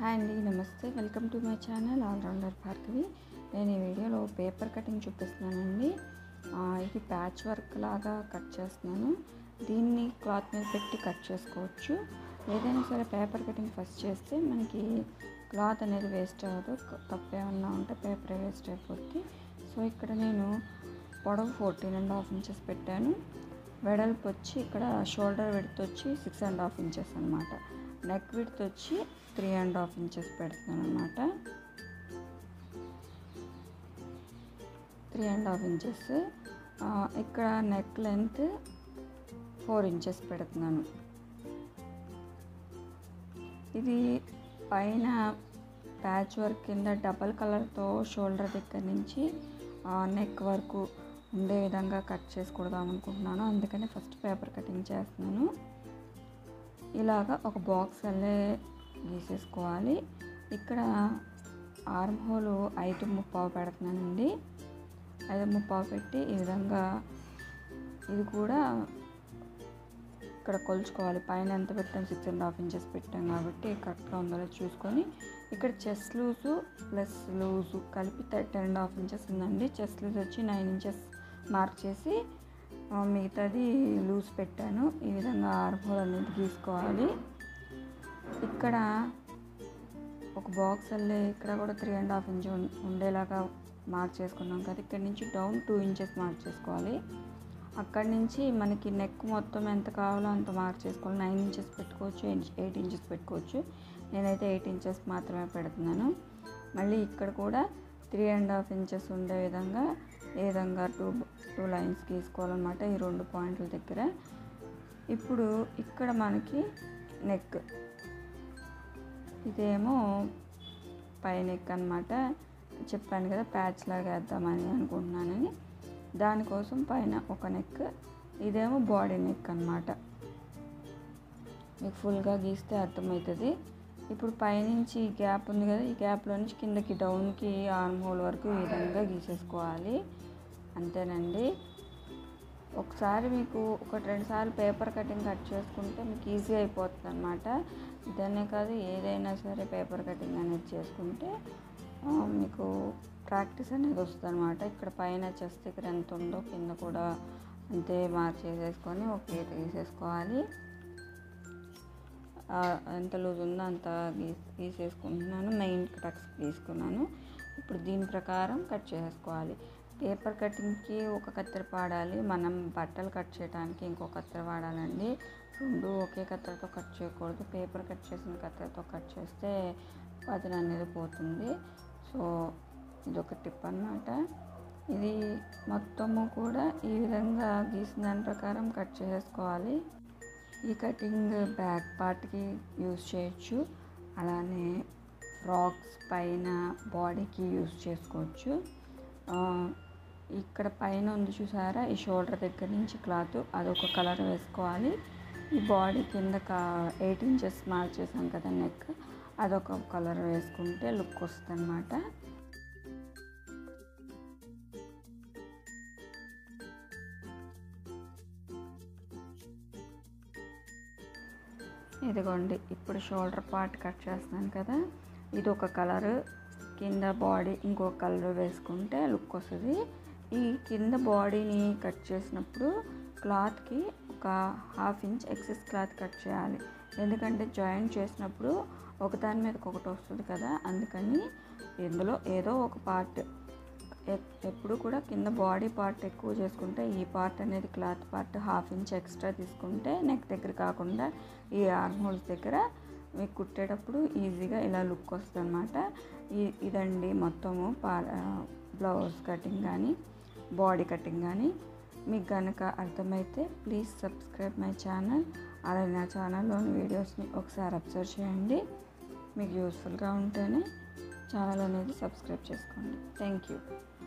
hi అండి నమస్తే welcome to my channel allrounder Bhargavi నేను ఈ వీడియోలో పేపర్ కటింగ్ చూపిస్తున్నానండి ఆ, ఇది ప్యాచ్ వర్క్ లాగా కట్ చేస్తున్నాను దీన్ని క్లాత్ మీద పెట్టి కట్ చేసుకోవచ్చు ఏదైనా సరే పేపర్ కటింగ్ ఫస్ట్ చేస్తే మనకి క్లాత్ అనేది వేస్ట్ అవ్వదు క- తప్పు ఏమన్నా ఉంటే పేపర్ వేస్ట్ అయిపోద్ది సో ఇక్కడ నేను పొడవు ఫోర్టీన్ అండ్ హాఫ్ ఇంచెస్ పెట్టాను వెడల్పు వచ్చి ఇక్కడ షోల్డర్ విడ్త్ వచ్చి సిక్స్ అండ్ హాఫ్ ఇంచెస్ అనమాట నెక్ విడ్త్ వచ్చి త్రీ అండ్ హాఫ్ ఇంచెస్ పెడుతున్నాను అనమాట త్రీ అండ్ హాఫ్ ఇంచెస్ ఇక్కడ నెక్ లెంత్ ఫోర్ ఇంచెస్ పెడుతున్నాను ఇది పైన ప్యాచ్ వర్క్ కింద డబల్ కలర్తో షోల్డర్ దగ్గర నుంచి నెక్ వరకు ఉండే విధంగా కట్ చేసుకూడదాం అనుకుంటున్నాను అందుకని ఫస్ట్ పేపర్ కటింగ్ చేస్తున్నాను ఇలాగా ఒక బాక్స్ అల్లే గీసేసుకోవాలి ఇక్కడ ఆర్మ్ హోల్ ఐదు ముప్పావు పెడుతున్నానండి ఐదు ముప్పావు పెట్టి ఈ విధంగా ఇది కూడా ఇక్కడ కొలుచుకోవాలి పైన ఎంత పెట్టాం సిక్స్ అండ్ హాఫ్ ఇంచెస్ పెట్టాం కాబట్టి కరెక్ట్గా ఉందో లేదో చూసుకొని ఇక్కడ చెస్ట్ లూజు ప్లస్ లూజు కలిపి టెన్ అండ్ హాఫ్ ఇంచెస్ ఉందండి చెస్ట్ లూజ్ వచ్చి నైన్ ఇంచెస్ మార్క్ చేసి ఆ, మిగతాది లూజ్ పెట్టాను ఈ విధంగా ఆర్మ్ హోల్ అనేది గీసుకోవాలి ఇక్కడ ఒక బాక్స్ అల్లే ఇక్కడ కూడా త్రీ అండ్ హాఫ్ ఇంచ్ ఉం- ఉండేలాగా మార్క్ చేసుకున్నాం కదా ఇక్కడ నుంచి డౌన్ టూ ఇంచెస్ మార్క్ చేసుకోవాలి అక్కడి నుంచి మనకి నెక్ మొత్తం ఎంత కావాలో అంత మార్క్ చేసుకోవాలి నైన్ ఇంచెస్ పెట్టుకోవచ్చు ఎయిట్ ఇంచెస్ పెట్టుకోవచ్చు నేనైతే ఎయిట్ ఇంచెస్ మాత్రమే పెడుతున్నాను మళ్ళీ ఇక్కడ కూడా త్రీ అండ్ హాఫ్ ఇంచెస్ ఉండే విధంగా ఏ విధంగా టూ టూ లైన్స్ గీసుకోవాలన్నమాట ఈ రెండు పాయింట్ల దగ్గర ఇప్పుడు ఇక్కడ మనకి నెక్ ఇదేమో పై నెక్ అనమాట చెప్పాను కదా ప్యాచ్ లాగా వేద్దామని అనుకుంటున్నానని దానికోసం పైన ఒక నెక్ ఇదేమో బాడీ నెక్ అనమాట మీకు ఫుల్గా గీస్తే అర్థమవుతుంది ఇప్పుడు పైనుంచి ఈ గ్యాప్ ఉంది కదా ఈ గ్యాప్లో నుంచి కిందకి డౌన్కి ఆర్మ్ హోల్ వరకు ఈ విధంగా గీసేసుకోవాలి అంతేనండి ఒకసారి మీకు ఒకటి రెండు సార్లు పేపర్ కటింగ్ కట్ చేసుకుంటే మీకు ఈజీ అయిపోతుంది అనమాట ఇదనే కాదు ఏదైనా సరే పేపర్ కటింగ్ అనేది చేసుకుంటే ఆ, మీకు ప్రాక్టీస్ అనేది వస్తుంది అనమాట ఇక్కడ పైన చెస్ట్ దగ్గర ఎంత ఉందో కింద కూడా అంతే మార్క్ చేసేసుకొని ఒక గీత గీసేసుకోవాలి ఆ, ఎంత లూజ్ ఉందో అంత గీస్ గీసేసుకుంటున్నాను మెయిన్ టక్స్ గీసుకున్నాను ఇప్పుడు దీని ప్రకారం కట్ చేసుకోవాలి పేపర్ కటింగ్కి ఒక కత్తెర వాడాలి మనం బట్టలు కట్ చేయడానికి ఇంకో కత్తెర వాడాలండి రెండు ఒకే కత్తెరతో కట్ చేయకూడదు పేపర్ కట్ చేసిన కత్తెరతో కట్ చేస్తే పదును అనేది పోతుంది సో ఇదొక టిప్ అన్నమాట ఇది మొత్తము కూడా ఈ విధంగా గీసిన దాని ప్రకారం కట్ చేసుకోవాలి ఈ కటింగ్ బ్యాక్ పార్ట్కి యూస్ చేయొచ్చు అలానే ఫ్రాక్స్ పైన బాడీకి యూస్ చేసుకోవచ్చు ఆ, ఇక్కడ పైన ఉంది చూసారా ఈ షోల్డర్ దగ్గర నుంచి క్లాత్ అదొక కలర్ వేసుకోవాలి ఈ బాడీ కింద ఎయిట్ ఇంచెస్ మార్క్ చేసాం కదా నెక్ అదొక కలర్ వేసుకుంటే లుక్ వస్తుంది అనమాట ఇదిగోండి ఇప్పుడు షోల్డర్ పార్ట్ కట్ చేస్తున్నాను కదా ఇది ఒక కలర్ కింద బాడీ ఇంకొక కలర్ వేసుకుంటే లుక్ వస్తుంది ఈ కింద బాడీని కట్ చేసినప్పుడు క్లాత్కి ఒక half inch excess cloth cut చేయాలి ఎందుకంటే జాయింట్ చేసినప్పుడు ఒకదాని మీదకి ఒకటి వస్తుంది కదా అందుకని ఇందులో ఏదో ఒక పార్ట్ ఎప్- ఎప్పుడు కూడా కింద బాడీ పార్ట్ ఎక్కువ చేసుకుంటే ఈ పార్ట్ అనేది cloth part half inch extra తీసుకుంటే నెక్ దగ్గర కాకుండా ఈ ఆర్మ్ హోల్స్ దగ్గర మీకు కుట్టేటప్పుడు ఈజీగా ఇలా లుక్ వస్తుంది అనమాట ఇదండి మొత్తము పా బ్లౌజ్ కటింగ్ కానీ బాడీ కటింగ్ కానీ మీకు కనుక అర్థమైతే ప్లీజ్ సబ్స్క్రైబ్ మై ఛానల్ అలాగే నా ఛానల్లోని వీడియోస్ని ఒకసారి అబ్జర్వ్ చేయండి మీకు యూస్ఫుల్గా ఉంటేనే ఛానల్ అనేది సబ్స్క్రైబ్ చేసుకోండి థ్యాంక్ యూ